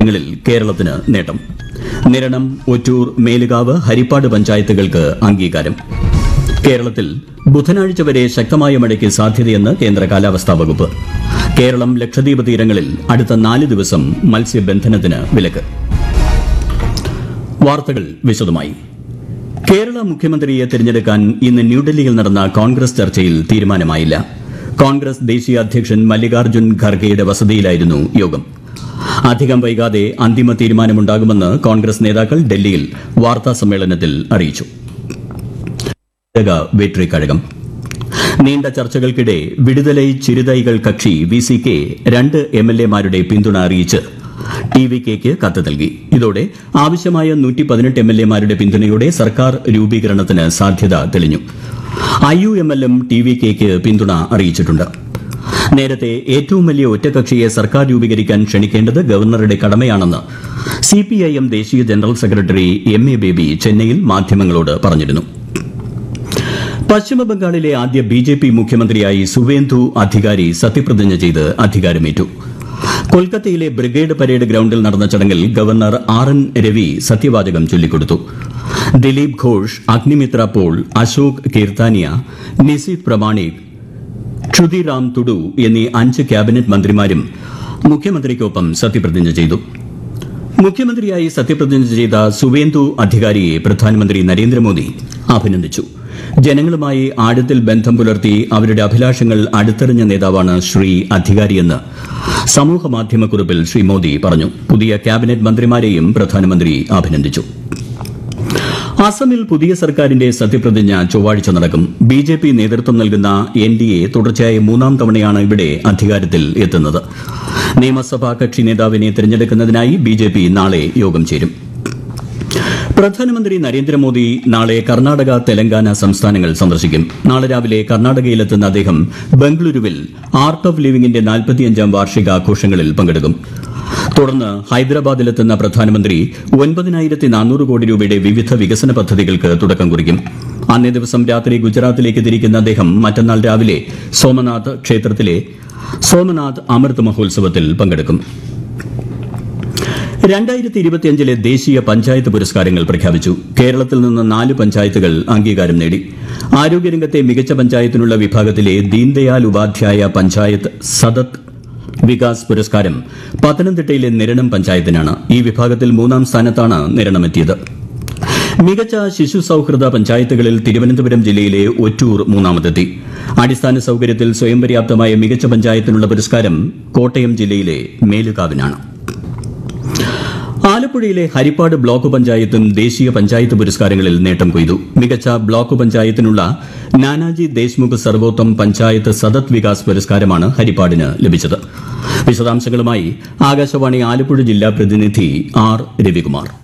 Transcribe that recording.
ങ്ങളിൽ കേരളത്തിന് നേട്ടം നിരണം ഒറ്റൂർ മേലുകാവ് ഹരിപ്പാട് പഞ്ചായത്തുകൾക്ക് അംഗീകാരം കേരളത്തിൽ ബുധനാഴ്ച വരെ ശക്തമായ മഴയ്ക്ക് സാധ്യതയെന്ന് കേന്ദ്ര കാലാവസ്ഥാ വകുപ്പ് കേരളം ലക്ഷദ്വീപ് തീരങ്ങളിൽ അടുത്ത നാല് ദിവസം മത്സ്യബന്ധനത്തിന് വിലക്ക് വാർത്തകൾ വിശദമായി കേരള മുഖ്യമന്ത്രിയെ തിരഞ്ഞെടുക്കാൻ ഇന്ന് ന്യൂഡൽഹിയിൽ നടന്ന കോൺഗ്രസ് ചർച്ചയിൽ തീരുമാനമായില്ല കോൺഗ്രസ് ദേശീയ അധ്യക്ഷൻ മല്ലികാർജ്ജുൻ ഖർഗെയുടെ വസതിയിലായിരുന്നു യോഗം അധികം വൈകാതെ അന്തിമ തീരുമാനമുണ്ടാകുമെന്ന് കോൺഗ്രസ് നേതാക്കൾ ഡൽഹിയിൽ വാർത്താ സമ്മേളനത്തിൽ അറിയിച്ചു വെട്രി കഴകം നീണ്ട ചർച്ചകൾക്കിടെ Viduthalai Chiruthaigal Katchi V C K രണ്ട് എം എൽ എമാരുടെ പിന്തുണ അറിയിച്ച് ടി വി കെക്ക് കത്ത് നൽകി ഇതോടെ ആവശ്യമായ നൂറ്റി പതിനെട്ട് എം എൽ എമാരുടെ പിന്തുണയോടെ സർക്കാർ രൂപീകരണത്തിന് സാധ്യത തെളിഞ്ഞു I U M L M T V കെക്ക് പിന്തുണ അറിയിച്ചിട്ടുണ്ട് നേരത്തെ ഏറ്റവും വലിയ ഒറ്റകക്ഷിയെ സർക്കാർ രൂപീകരിക്കാൻ ക്ഷണിക്കേണ്ടത് ഗവർണറുടെ കടമയാണെന്ന് സി പി ഐ എം ദേശീയ general secretary M A Baby ചെന്നൈയിൽ മാധ്യമങ്ങളോട് പറഞ്ഞിരുന്നു പശ്ചിമബംഗാളിലെ ആദ്യ ബി ജെ പി മുഖ്യമന്ത്രിയായി സുവേന്ദു അധികാരി സത്യപ്രതിജ്ഞ ചെയ്ത് അധികാരമേറ്റു കൊൽക്കത്തയിലെ ബ്രിഗേഡ് പരേഡ് ഗ്രൌണ്ടിൽ നടന്ന ചടങ്ങിൽ ഗവർണർ ആർ എൻ രവി സത്യവാചകം ചൊല്ലിക്കൊടുത്തു ദിലീപ് ഘോഷ് അഗ്നിമിത്ര പോൾ അശോക് കീർത്താനിയ നിസീത് പ്രമാണിക് ക്ഷുതിറാം തുഡു എന്നീ അഞ്ച് ക്യാബിനറ്റ് മന്ത്രിമാരും മുഖ്യമന്ത്രിക്കൊപ്പം സത്യപ്രതിജ്ഞ ചെയ്തു മുഖ്യമന്ത്രിയായി സത്യപ്രതിജ്ഞ ചെയ്ത സുവേന്ദു അധികാരിയെ പ്രധാനമന്ത്രി നരേന്ദ്രമോദി അഭിനന്ദിച്ചു ജനങ്ങളുമായി ആഴത്തിൽ ബന്ധം പുലർത്തി അവരുടെ അഭിലാഷങ്ങൾ അടുത്തെറിഞ്ഞ നേതാവാണ് ശ്രീ അധികാരിയെന്ന് സമൂഹമാധ്യമക്കുറിപ്പിൽ ശ്രീ മോദി പറഞ്ഞു പുതിയ ക്യാബിനറ്റ് മന്ത്രിമാരെയും പ്രധാനമന്ത്രി അഭിനന്ദിച്ചു അസമിൽ പുതിയ സർക്കാരിന്റെ സത്യപ്രതിജ്ഞ ചൊവ്വാഴ്ച നടക്കും ബി ജെ പി നേതൃത്വം നൽകുന്ന എൻ ഡി എ തുടർച്ചയായ മൂന്നാം തവണയാണ് ഇവിടെ അധികാരത്തിൽ എത്തുന്നത് നിയമസഭാ കക്ഷി നേതാവിനെ തിരഞ്ഞെടുക്കുന്നതിനായി ബി ജെ പി നാളെ യോഗം ചേരും പ്രധാനമന്ത്രി നരേന്ദ്രമോദി നാളെ കർണാടക തെലങ്കാന സംസ്ഥാനങ്ങൾ സന്ദർശിക്കും നാളെ രാവിലെ കർണാടകയിലെത്തുന്ന അദ്ദേഹം ബംഗളൂരുവിൽ ആർട്ട് ഓഫ് ലിവിംഗിന്റെ നാൽപ്പത്തിയഞ്ചാം വാർഷികാഘോഷങ്ങളിൽ പങ്കെടുക്കും തുടർന്ന് ഹൈദരാബാദിലെത്തുന്ന പ്രധാനമന്ത്രി ഒൻപതിനായിരത്തി നാനൂറ് കോടി രൂപയുടെ വിവിധ വികസന പദ്ധതികൾക്ക് തുടക്കം കുറിക്കും അന്നേ ദിവസം രാത്രി ഗുജറാത്തിലേക്ക് തിരിക്കുന്ന അദ്ദേഹം മറ്റന്നാൾ രാവിലെ സോമനാഥ് ക്ഷേത്രത്തിലെ സോമനാഥ് അമൃത് മഹോത്സവത്തിൽ പങ്കെടുക്കും രണ്ടായിരത്തി ഇരുപത്തിയഞ്ചിലെ ദേശീയ പഞ്ചായത്ത് പുരസ്കാരങ്ങൾ പ്രഖ്യാപിച്ചു കേരളത്തിൽ നിന്ന് നാല് പഞ്ചായത്തുകൾ അംഗീകാരം നേടി ആരോഗ്യരംഗത്തെ മികച്ച പഞ്ചായത്തിനുള്ള വിഭാഗത്തിലെ ദീൻദയാൽ ഉപാധ്യായ പഞ്ചായത്ത് സദത് വികാസ് പുരസ്കാരം പത്തനംതിട്ടയിലെ നിരണം പഞ്ചായത്തിനാണ് ഈ വിഭാഗത്തിൽ മൂന്നാം സ്ഥാനത്താണ് നിരണമെത്തിയത് മികച്ച ശിശു സൌഹൃദ പഞ്ചായത്തുകളിൽ തിരുവനന്തപുരം ജില്ലയിലെ ഒറ്റൂർ മൂന്നാമതെത്തി അടിസ്ഥാന സൌകര്യത്തിൽ സ്വയം പര്യാപ്തമായ മികച്ച പഞ്ചായത്തിനുള്ള പുരസ്കാരം കോട്ടയം ജില്ലയിലെ മേലുകാവിനാണ് ആലപ്പുഴയിലെ ഹരിപ്പാട് ബ്ലോക്ക് പഞ്ചായത്തും ദേശീയ പഞ്ചായത്ത് പുരസ്കാരങ്ങളിൽ നേട്ടം കൊയ്തു മികച്ച ബ്ലോക്ക് പഞ്ചായത്തിനുള്ള നാനാജി ദേശ്മുഖ് സർവോത്തം പഞ്ചായത്ത് സദത് വികാസ് പുരസ്കാരമാണ് ഹരിപ്പാടിന് ലഭിച്ചത് വിശദാംശങ്ങളുമായി ആകാശവാണി ആലപ്പുഴ ജില്ലാ പ്രതിനിധി ആർ രവികുമാർ